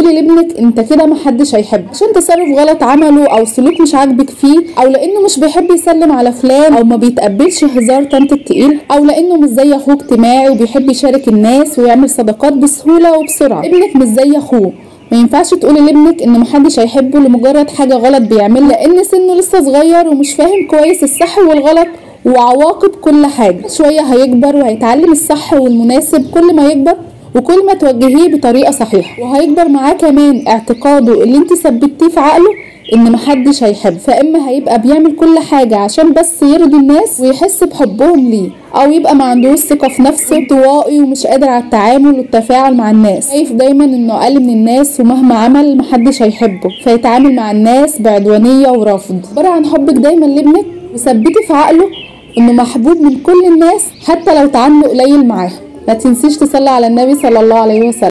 تقولي لابنك انت كده محدش هيحبك عشان تصرف غلط عمله او سلوك مش عاجبك فيه او لانه مش بيحب يسلم على فلان او ما بيتقبلش هزار طنط التقيل او لانه مش زي اخوه اجتماعي وبيحب يشارك الناس ويعمل صداقات بسهوله وبسرعه ابنك مش زي اخوه ما ينفعش تقولي لابنك ان محدش هيحبه لمجرد حاجه غلط بيعملها لان سنه لسه صغير ومش فاهم كويس الصح والغلط وعواقب كل حاجه شويه هيكبر وهيتعلم الصح والمناسب كل ما يكبر وكل ما توجهيه بطريقه صحيحه وهيكبر معاه كمان اعتقاده اللي انت ثبتيه في عقله ان محدش هيحب فاما هيبقى بيعمل كل حاجه عشان بس يرضي الناس ويحس بحبهم ليه او يبقى ما عندوش ثقه في نفسه انطوائي ومش قادر على التعامل والتفاعل مع الناس شايف دايما انه اقل من الناس ومهما عمل محدش هيحبه فيتعامل مع الناس بعدوانيه ورفض عباره عن حبك دايما لابنك وثبتي في عقله انه محبوب من كل الناس حتى لو تعامله قليل معاهم ما تنسيش تصلي على النبي صلى الله عليه وسلم